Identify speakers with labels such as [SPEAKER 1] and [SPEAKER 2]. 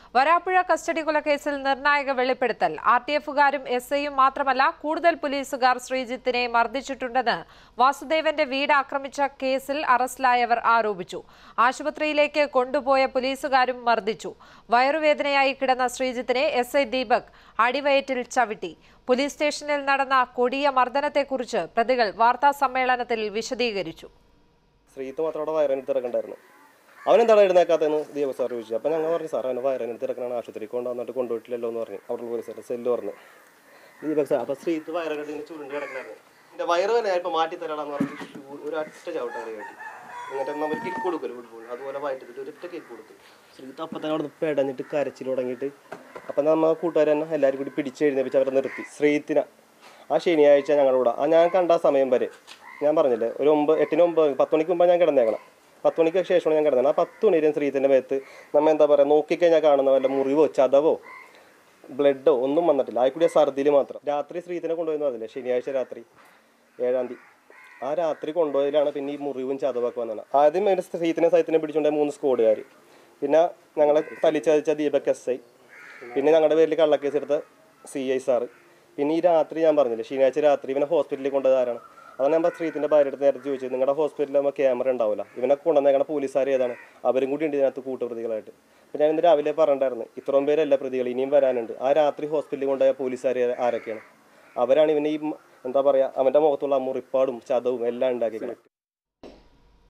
[SPEAKER 1] Varapuzha custody കൊലക്കേസിൽ നിർണായക വെളിപ്പെടുത്തൽ R T എഫുകാരും S ഐയും മാത്രമല്ല കൂടുതൽ പോലീസുകാർ ശ്രീജിത്തിനെ മർദ്ദിച്ചിട്ടുണ്ടെന്ന് വാസുദേവന്റെ വീട് ആക്രമിച്ച കേസിൽ അറസ്റ്റിലായവർ ആരോപിച്ചു ആശുപത്രിയിലേക്ക് കൊണ്ടുപോയ പോലീസുകാരും മർദ്ദിച്ചു വയറുവേദനയായി കിടന്ന ശ്രീജിത്തിനെ എസ് ഐ ദീപക് അടിവയറ്റിൽ ചവിട്ടി പോലീസ് സ്റ്റേഷനിൽ നടന്ന കൊടിയ മർദ്ദനത്തെക്കുറിച്ച് പ്രതികൾ വാർത്താ സമ്മേളനത്തിൽ വിശദീകരിച്ചു
[SPEAKER 2] ശ്രീത്ത് മാത്രം അവിടെ വയറിനെടുത്ത് ഇറക്കണ്ടായിരുന്നു അവനെന്താണ് എഴുന്നേക്കാത്തതെന്ന് ദീപക് സാർ ചോദിച്ചു അപ്പം ഞങ്ങൾ പറഞ്ഞു സാർ അവനെ വയറിനെടുത്ത് ഇറക്കണാണ് ആശുപത്രിക്ക് കൊണ്ടുവന്നിട്ട് കൊണ്ടുപോയിട്ടില്ലല്ലോ എന്ന് പറഞ്ഞു അവിടെ പോലീസ് സെല്ല് പറഞ്ഞു ദീപക് സാർ അപ്പം ശ്രീത്ത് വയറിനെടുത്ത് ഇങ്ങനെ ചുരുണ്ട് കിടക്കണായിരുന്നു എൻ്റെ വയറ് തന്നെ ഇപ്പം മാറ്റി തരാമെന്ന് പറഞ്ഞ് ഷൂ ഒരു ഒറ്റ ചവിട്ടാണ് കേട്ടി എന്നിട്ട് നമ്മൾ കിക്ക് കൊടുക്കുമല്ലോ ഫുട്ബോൾ അതുപോലെ വയറ്റിട്ട് ഒരൊറ്റ കിക്ക് കൊടുത്തു ശ്രീത്ത് അപ്പം തന്നെ അവിടെ നിന്ന് പെടഞ്ഞിട്ട് കരച്ചിൽ തുടങ്ങിയിട്ട് അപ്പം നമ്മൾ കൂട്ടുകാർ തന്നെ എല്ലാവരും കൂടി പിടിച്ച് എഴുന്നേപ്പിച്ച് അവരെ നിർത്തി ശ്രീത്തിനെ ആ ശനിയാഴ്ച ഞങ്ങളുടെ കൂടെ ആ ഞാൻ കണ്ട ആ സമയം വരെ ഞാൻ പറഞ്ഞില്ലേ ഒരു ഒമ്പത് എട്ടിന് ഒമ്പത് പത്ത് മണിക്ക് മുമ്പ് ഞാൻ കിടന്നേക്കണം പത്ത് മണിക്ക് ശേഷമാണ് ഞാൻ കിടന്നത് ആ പത്ത് മണിവരെയും ശ്രീത്തിൻ്റെ മേത്ത് നമ്മ എന്താ പറയുക നോക്കിക്കഴിഞ്ഞാൽ കാണുന്ന വല്ല മുറിവോ ചതവോ ബ്ലഡോ ഒന്നും വന്നിട്ടില്ല ആ കൂടിയ ഛർദിയിൽ മാത്രം രാത്രി ശ്രീത്തിനെ കൊണ്ടുപോയെന്ന് പറഞ്ഞില്ലേ ശനിയാഴ്ച രാത്രി ഏഴാം തീയതി ആ രാത്രി കൊണ്ടുപോയതിലാണ് പിന്നെ ഈ മുറിവും ചതവൊക്കെ വന്നത് ആദ്യം അതിൻ്റെ ശ്രീത്തിനെ സഹിത്തിനെ പിടിച്ചുകൊണ്ടേ മൂന്ന് സ്കോഡുകാർ പിന്നെ ഞങ്ങളെ തലിച്ചതിച്ച ദീപക് എസ് ഐ പിന്നെ ഞങ്ങളുടെ പേരിൽ കള്ളക്കേസ് എടുത്ത സി ഐ സാറ് പിന്നെ ഈ രാത്രി ഞാൻ പറഞ്ഞില്ലേ ശനിയാഴ്ച രാത്രി ഇവനെ ഹോസ്പിറ്റലിൽ കൊണ്ടുപോയത് ആരാണ് അതാണ് ഞാൻ ശ്രീത്തിൻ്റെ ഭാര്യ അടുത്ത് നേരത്തെ ചോദിച്ചത് നിങ്ങളുടെ ഹോസ്പിറ്റലിൽ ആകുമ്പോൾ ക്യാമറ ഉണ്ടാവില്ല ഇവനെ കൊണ്ടുവന്നേക്കണ പോലീസുകാർ ഏതാണ് അവരും കൂടി ഉണ്ട് ഇതിനകത്ത് കൂട്ടുപ്രതികളായിട്ട് അപ്പോൾ ഞാൻ ഇന്ന് രാവിലെ പറഞ്ഞിട്ടുണ്ടായിരുന്നു ഇത്രയും പേരല്ല പ്രതികൾ ഇനിയും വരാനുണ്ട് ആ രാത്രി ഹോസ്പിറ്റലിൽ കൊണ്ടുപോയ പോലീസുകാർ ആരൊക്കെയാണ് അവരാണ് ഇവനെ ഈ മ- എന്താ പറയുക അവൻ്റെ മുഖത്തുള്ള ആ മുറിപ്പാടും ചതവും എല്ലാം ഉണ്ടാക്കിയത്